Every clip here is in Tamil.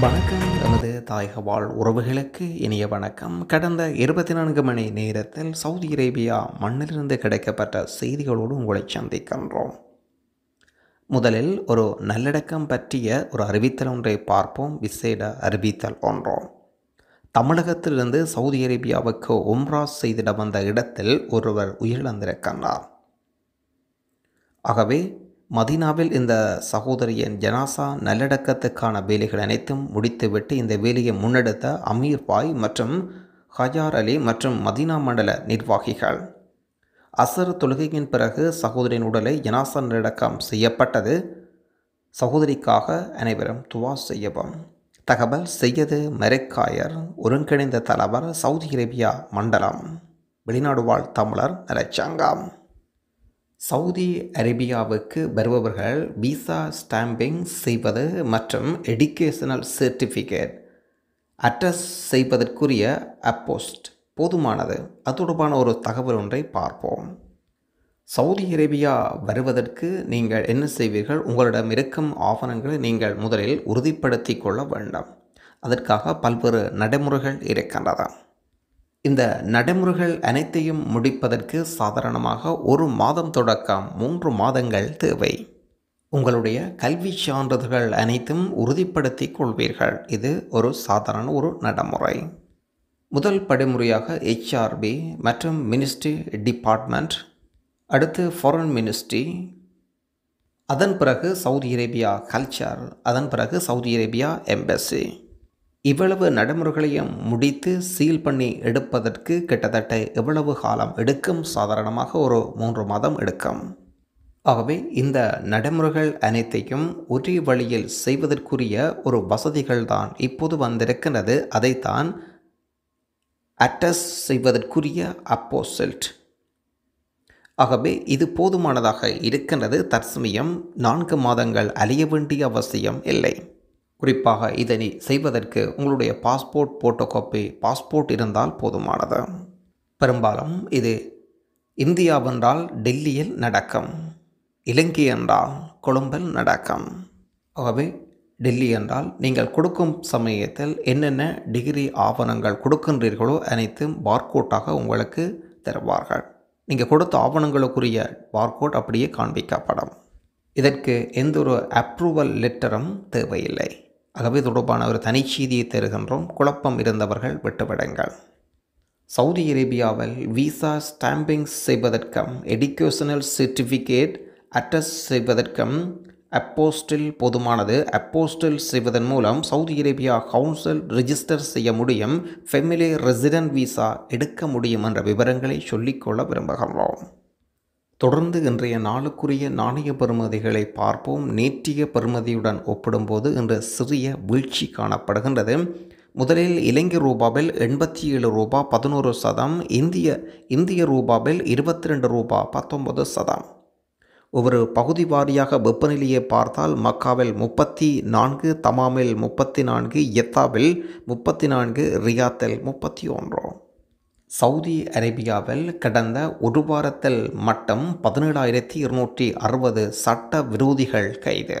வணக்கம் எமது தாயக வாழ் உறவுகளுக்கு இனிய வணக்கம் கடந்த இருபத்தி நான்கு மணி நேரத்தில் சவுதி அரேபியா மண்ணிலிருந்து கிடைக்கப்பட்ட செய்திகளோடு உங்களை சந்திக்கின்றோம் முதலில் ஒரு நல்லடக்கம் பற்றிய ஒரு அறிவித்தல் ஒன்றை பார்ப்போம் விசேட அறிவித்தல் ஒன்றோம் தமிழகத்திலிருந்து சவுதி அரேபியாவுக்கு உம்ரா செய்திட வந்த இடத்தில் ஒருவர் உயிரிழந்திருக்கின்றார் ஆகவே மதீனாவில் இந்த சகோதரியின் ஜனாசா நல்லடக்கத்துக்கான வேலைகள் அனைத்தும் முடித்துவிட்டு இந்த வேலையை முன்னெடுத்த அமீர் பாய் மற்றும் ஹஜார் அலி மற்றும் மதீனா மண்டல நிர்வாகிகள் அசர் தொழுகையின் பிறகு சகோதரியின் உடலை ஜனாசா நல்லடக்கம் செய்யப்பட்டது சகோதரிக்காக அனைவரும் துவா செய்யவும் தகவல் செய்யது மெரெக்காயர் ஒருங்கிணைந்த தலைவர் சவுதி அரேபியா மண்டலம் வெளிநாடு வாழ் தமிழர் நலச்சங்கம் சவுதி அரேபியாவுக்கு வருபவர்கள் விசா ஸ்டாம்பிங் செய்வது மற்றும் எடுகேஷனல் சர்டிஃபிகேட் அட்ரஸ் செய்வதற்குரிய அப்போஸ்ட் போதுமானது அது தொடர்பான ஒரு தகவல் ஒன்றை பார்ப்போம் சவுதி அரேபியா வருவதற்கு நீங்கள் என்ன செய்வீர்கள் உங்களிடம் இருக்கும் ஆவணங்களை நீங்கள் முதலில் உறுதிப்படுத்தி கொள்ள வேண்டும் அதற்காக பல்வேறு நடைமுறைகள் இருக்கின்றன இந்த நடைமுறைகள் அனைத்தையும் முடிப்பதற்கு சாதாரணமாக ஒரு மாதம் தொடக்கம் மூன்று மாதங்கள் தேவை உங்களுடைய கல்வி சான்றிதழ்கள் அனைத்தும் உறுதிப்படுத்தி கொள்வீர்கள் இது ஒரு சாதாரண ஒரு நடைமுறை முதல் படிமுறையாக ஹெச்ஆர்பி மற்றும் மினிஸ்ட்ரி டிபார்ட்மெண்ட் அடுத்து ஃபாரின் மினிஸ்ட்ரி அதன் பிறகு சவுதி அரேபியா கல்ச்சர் அதன் பிறகு சவுதி அரேபியா எம்பசி இவ்வளவு நடைமுறைகளையும் முடித்து சீல் பண்ணி எடுப்பதற்கு கிட்டத்தட்ட எவ்வளவு காலம் எடுக்கும் சாதாரணமாக ஒரு மூன்று மாதம் எடுக்கும் ஆகவே இந்த நடைமுறைகள் அனைத்தையும் ஒரே வழியில் செய்வதற்குரிய ஒரு வசதிகள் தான் இப்போது வந்திருக்கின்றது அதைத்தான் அட்டஸ் செய்வதற்குரிய அப்போசல்ட் ஆகவே இது போதுமானதாக இருக்கின்றது தற்சமயம் நான்கு மாதங்கள் அழிய வேண்டிய அவசியம் இல்லை குறிப்பாக இதனை செய்வதற்கு உங்களுடைய பாஸ்போர்ட் போட்டோ காப்பி பாஸ்போர்ட் இருந்தால் போதுமானது பெரும்பாலும் இது இந்தியாவென்றால் டெல்லியில் நடக்கும் இலங்கை என்றால் கொழும்பில் நடக்கும் ஆகவே டெல்லி என்றால் நீங்கள் கொடுக்கும் சமயத்தில் என்னென்ன டிகிரி ஆவணங்கள் கொடுக்கின்றீர்களோ அனைத்தும் பார்கோட்டாக உங்களுக்கு தருவார்கள் நீங்கள் கொடுத்த ஆவணங்களுக்குரிய பார்கோட் அப்படியே காண்பிக்கப்படும் இதற்கு எந்த ஒரு அப்ரூவல் லெட்டரும் தேவையில்லை ஆகவே தொடர்பான ஒரு தனிச்செய்தியை தருகின்றோம் குழப்பம் இருந்தவர்கள் விட்டுவிடுங்கள் சவுதி அரேபியாவில் விசா ஸ்டாம்பிங் செய்வதற்கும் எடுகேஷனல் சர்டிஃபிகேட் அட்டஸ்ட் செய்வதற்கும் அப்போஸ்டில் போதுமானது அப்போஸ்டில் செய்வதன் மூலம் சவுதி அரேபியா கவுன்சில் ரிஜிஸ்டர் செய்ய முடியும் ஃபெமிலி ரெசிடென்ட் விசா எடுக்க முடியும் என்ற விவரங்களை சொல்லிக்கொள்ள விரும்புகின்றோம் தொடர்ந்து இன்றைய நாளுக்குரிய நாணய பெறுமதிகளை பார்ப்போம் நேற்றைய பெறுமதியுடன் ஒப்பிடும்போது இன்று சிறிய வீழ்ச்சி காணப்படுகின்றது முதலில் இலங்கை ரூபாவில் எண்பத்தி ஏழு ரூபா பதினோரு சதம் இந்திய இந்திய ரூபாவில் இருபத்தி ரெண்டு ரூபா பத்தொன்பது சதம் ஒவ்வொரு பகுதி வாரியாக வெப்பநிலையை பார்த்தால் மக்காவில் முப்பத்தி நான்கு தமாமில் முப்பத்தி நான்கு எத்தாவில் முப்பத்தி நான்கு ரியாத்தில் முப்பத்தி ஒன்று சவுதி அரேபியாவில் கடந்த ஒரு வாரத்தில் மட்டும் பதினேழாயிரத்தி இருநூற்றி அறுபது சட்ட விரோதிகள் கைது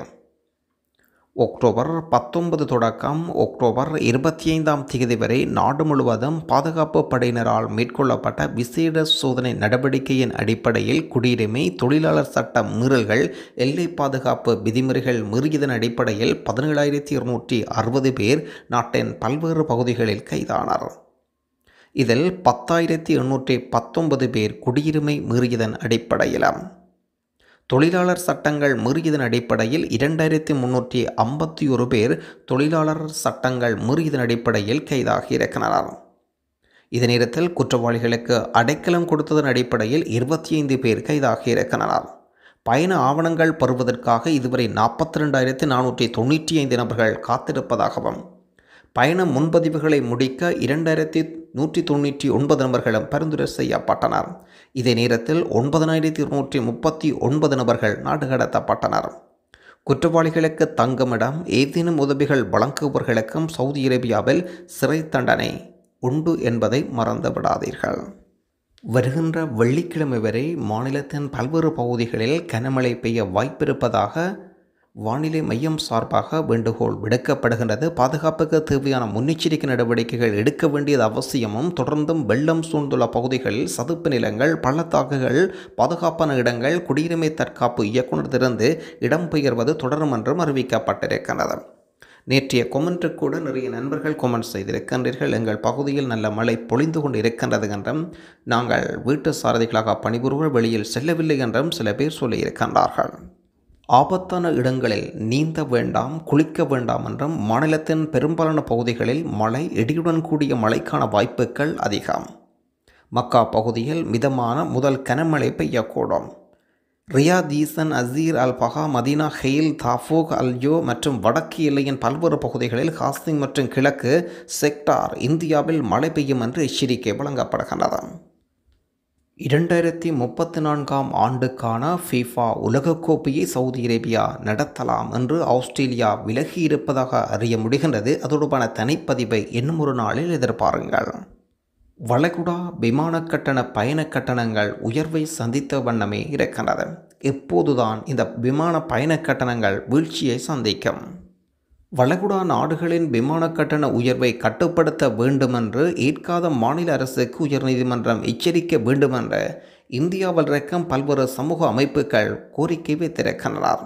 அக்டோபர் பத்தொன்பது தொடக்கம் அக்டோபர் இருபத்தி ஐந்தாம் தேதி வரை நாடு முழுவதும் பாதுகாப்பு படையினரால் மேற்கொள்ளப்பட்ட விசேட சோதனை நடவடிக்கையின் அடிப்படையில் குடியுரிமை தொழிலாளர் சட்ட மீறல்கள் எல்லை பாதுகாப்பு விதிமுறைகள் மீறியதன் அடிப்படையில் பதினேழாயிரத்தி இருநூற்றி அறுபது பேர் நாட்டின் பல்வேறு பகுதிகளில் கைதானார் இதில் பத்தாயிரத்தி எண்ணூற்றி பத்தொன்பது பேர் குடியுரிமை மீறியதன் அடிப்படையிலும் தொழிலாளர் சட்டங்கள் மீறியதன் அடிப்படையில் இரண்டாயிரத்தி முன்னூற்றி ஐம்பத்தி ஒரு பேர் தொழிலாளர் சட்டங்கள் மீறியதன் அடிப்படையில் கைதாகி இருக்கிறனர் இதே நேரத்தில் குற்றவாளிகளுக்கு அடைக்கலம் கொடுத்ததன் அடிப்படையில் இருபத்தி ஐந்து பேர் கைதாகி இருக்கிறனர் பயண ஆவணங்கள் பெறுவதற்காக இதுவரை நாற்பத்தி ரெண்டாயிரத்தி நானூற்றி தொண்ணூற்றி ஐந்து நபர்கள் காத்திருப்பதாகவும் பயண முன்பதிவுகளை முடிக்க இரண்டாயிரத்தி நூற்றி தொண்ணூற்றி ஒன்பது நபர்களும் பரிந்துரை செய்யப்பட்டனர் இதே நேரத்தில் ஒன்பதனாயிரத்தி இருநூற்றி முப்பத்தி ஒன்பது நபர்கள் நாடு கடத்தப்பட்டனர் குற்றவாளிகளுக்கு தங்குமிடம் ஏதேனும் உதவிகள் வழங்குபவர்களுக்கும் சவுதி அரேபியாவில் சிறை தண்டனை உண்டு என்பதை மறந்து விடாதீர்கள் வருகின்ற வெள்ளிக்கிழமை வரை மாநிலத்தின் பல்வேறு பகுதிகளில் கனமழை பெய்ய வாய்ப்பிருப்பதாக வானிலை மையம் சார்பாக வேண்டுகோள் விடுக்கப்படுகின்றது பாதுகாப்புக்கு தேவையான முன்னெச்சரிக்கை நடவடிக்கைகள் எடுக்க வேண்டியது அவசியமும் தொடர்ந்தும் வெள்ளம் சூழ்ந்துள்ள பகுதிகளில் சதுப்பு நிலங்கள் பள்ளத்தாக்குகள் பாதுகாப்பான இடங்கள் குடியுரிமை தற்காப்பு இயக்குநரிலிருந்து இடம்பெயர்வது தொடரும் என்றும் அறிவிக்கப்பட்டிருக்கிறது நேற்றைய கொமெண்ட்டு கூட நிறைய நண்பர்கள் கொமெண்ட் செய்திருக்கின்றீர்கள் எங்கள் பகுதியில் நல்ல மழை பொழிந்து கொண்டு இருக்கின்றது என்றும் நாங்கள் வீட்டு சாரதிகளாக பணிபுரிவோர் வெளியில் செல்லவில்லை என்றும் சில பேர் சொல்லியிருக்கின்றார்கள் ஆபத்தான இடங்களில் நீந்த வேண்டாம் குளிக்க வேண்டாம் என்றும் மாநிலத்தின் பெரும்பாலான பகுதிகளில் மழை இடியுடன் கூடிய மழைக்கான வாய்ப்புகள் அதிகம் மக்கா பகுதியில் மிதமான முதல் கனமழை பெய்யக்கூடும் ரியாதீசன் அசீர் அல் பஹா மதீனா ஹெயில் தாஃபூக் அல்யோ மற்றும் வடக்கு எல்லையின் பல்வேறு பகுதிகளில் ஹாஸ்திங் மற்றும் கிழக்கு செக்டார் இந்தியாவில் மழை பெய்யும் என்று எச்சரிக்கை வழங்கப்படுகின்றது இரண்டாயிரத்தி முப்பத்தி நான்காம் ஆண்டுக்கான ஃபீஃபா உலகக்கோப்பையை சவுதி அரேபியா நடத்தலாம் என்று ஆஸ்திரேலியா விலகி இருப்பதாக அறிய முடிகின்றது அதோடுபான தனிப்பதிவை இன்னும் ஒரு நாளில் எதிர்பாருங்கள் வளைகுடா விமான கட்டண பயண கட்டணங்கள் உயர்வை சந்தித்த வண்ணமே இருக்கின்றது எப்போதுதான் இந்த விமான பயண கட்டணங்கள் வீழ்ச்சியை சந்திக்கும் வளைகுடா நாடுகளின் விமான கட்டண உயர்வை கட்டுப்படுத்த வேண்டுமென்று ஏற்காத மாநில அரசுக்கு உயர்நீதிமன்றம் எச்சரிக்க வேண்டுமென்று இந்தியாவில் இருக்கும் பல்வேறு சமூக அமைப்புகள் கோரிக்கை வைத்திருக்கின்றனர்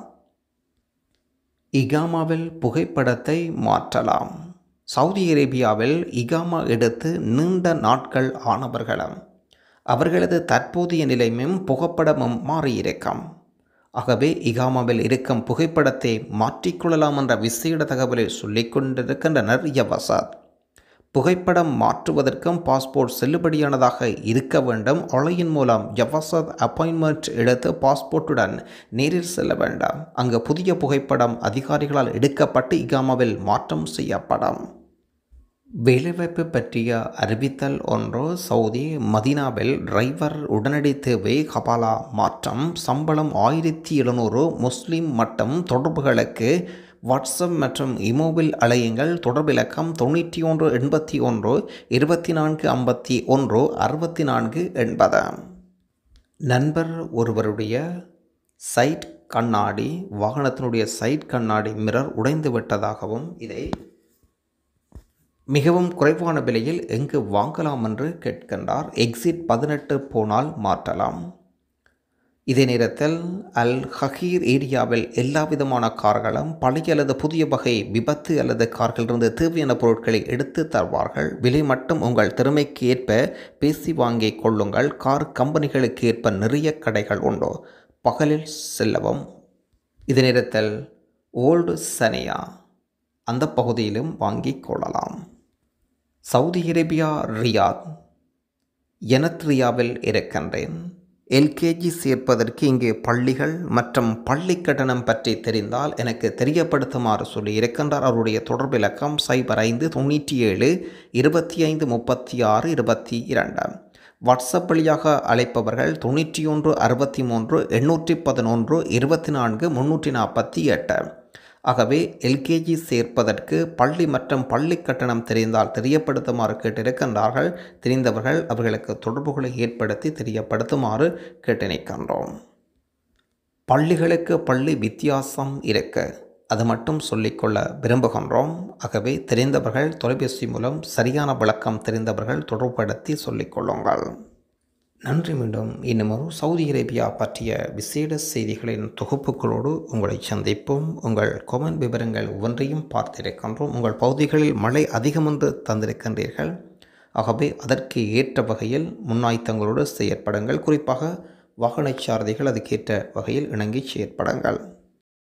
இகாமாவில் புகைப்படத்தை மாற்றலாம் சவுதி அரேபியாவில் இகாமா எடுத்து நீண்ட நாட்கள் ஆனவர்களும் அவர்களது தற்போதைய நிலைமையும் புகைப்படமும் மாறியிருக்கும் ஆகவே இகாமாவில் இருக்கும் புகைப்படத்தை மாற்றிக்கொள்ளலாம் என்ற விசேட தகவலை சொல்லிக் கொண்டிருக்கின்றனர் யவசாத் புகைப்படம் மாற்றுவதற்கும் பாஸ்போர்ட் செல்லுபடியானதாக இருக்க வேண்டும் ஆலையின் மூலம் யவசாத் அப்பாயின்மெண்ட் எடுத்து பாஸ்போர்ட்டுடன் நேரில் செல்ல வேண்டாம் அங்கு புதிய புகைப்படம் அதிகாரிகளால் எடுக்கப்பட்டு இகாமாவில் மாற்றம் செய்யப்படும் வேலைவாய்ப்பு பற்றிய அறிவித்தல் ஒன்று சவுதி மதினாவில் டிரைவர் உடனடி தேவை ஹபாலா மாற்றம் சம்பளம் ஆயிரத்தி எழுநூறு முஸ்லிம் மட்டம் தொடர்புகளுக்கு வாட்ஸ்அப் மற்றும் இமோபில் அலையுங்கள் தொடர்பிலக்கம் தொண்ணூற்றி ஒன்று எண்பத்தி ஒன்று இருபத்தி நான்கு ஐம்பத்தி ஒன்று அறுபத்தி நான்கு எண்பது நண்பர் ஒருவருடைய சைட் கண்ணாடி வாகனத்தினுடைய சைட் கண்ணாடி மிரர் உடைந்து விட்டதாகவும் இதை மிகவும் குறைவான விலையில் எங்கு வாங்கலாம் என்று கேட்கின்றார் எக்ஸிட் பதினெட்டு போனால் மாற்றலாம் இதே நேரத்தில் அல் ஹகீர் ஏரியாவில் எல்லா விதமான கார்களும் பழைய அல்லது புதிய வகை விபத்து அல்லது கார்களிலிருந்து தேவையான பொருட்களை எடுத்து தருவார்கள் விலை மட்டும் உங்கள் திறமைக்கு ஏற்ப பேசி வாங்கி கொள்ளுங்கள் கார் கம்பெனிகளுக்கு ஏற்ப நிறைய கடைகள் உண்டு பகலில் செல்லவும் இதே நேரத்தில் ஓல்டு சனியா அந்த பகுதியிலும் வாங்கிக் கொள்ளலாம் சவுதி அரேபியா ரியாத் எனத்ரியாவில் இருக்கின்றேன் எல்கேஜி சேர்ப்பதற்கு இங்கே பள்ளிகள் மற்றும் பள்ளி கட்டணம் பற்றி தெரிந்தால் எனக்கு தெரியப்படுத்துமாறு சொல்லி இருக்கின்றார் அவருடைய தொடர்பு இலக்கம் சைபர் ஐந்து தொண்ணூற்றி ஏழு இருபத்தி ஐந்து முப்பத்தி ஆறு இருபத்தி இரண்டு வாட்ஸ்அப் வழியாக அழைப்பவர்கள் தொண்ணூற்றி ஒன்று அறுபத்தி மூன்று எண்ணூற்றி பதினொன்று இருபத்தி நான்கு முன்னூற்றி நாற்பத்தி எட்டு ஆகவே எல்கேஜி சேர்ப்பதற்கு பள்ளி மற்றும் பள்ளி கட்டணம் தெரிந்தால் தெரியப்படுத்துமாறு கேட்டிருக்கின்றார்கள் தெரிந்தவர்கள் அவர்களுக்கு தொடர்புகளை ஏற்படுத்தி தெரியப்படுத்துமாறு கேட்டு நிற்கின்றோம் பள்ளிகளுக்கு பள்ளி வித்தியாசம் இருக்க அது மட்டும் சொல்லிக்கொள்ள விரும்புகின்றோம் ஆகவே தெரிந்தவர்கள் தொலைபேசி மூலம் சரியான விளக்கம் தெரிந்தவர்கள் தொடர்படுத்தி சொல்லிக்கொள்ளுங்கள் நன்றி மீண்டும் இன்னும் ஒரு சவுதி அரேபியா பற்றிய விசேட செய்திகளின் தொகுப்புகளோடு உங்களை சந்திப்போம் உங்கள் கொமெண்ட் விவரங்கள் ஒவ்வொன்றையும் பார்த்திருக்கின்றோம் உங்கள் பகுதிகளில் மழை அதிகம் என்று தந்திருக்கின்றீர்கள் ஆகவே அதற்கு ஏற்ற வகையில் முன்னாய்த்தங்களோடு செயற்படுங்கள் குறிப்பாக வாகன சாரதிகள் அதுக்கேற்ற வகையில் இணங்கி செயற்படுங்கள்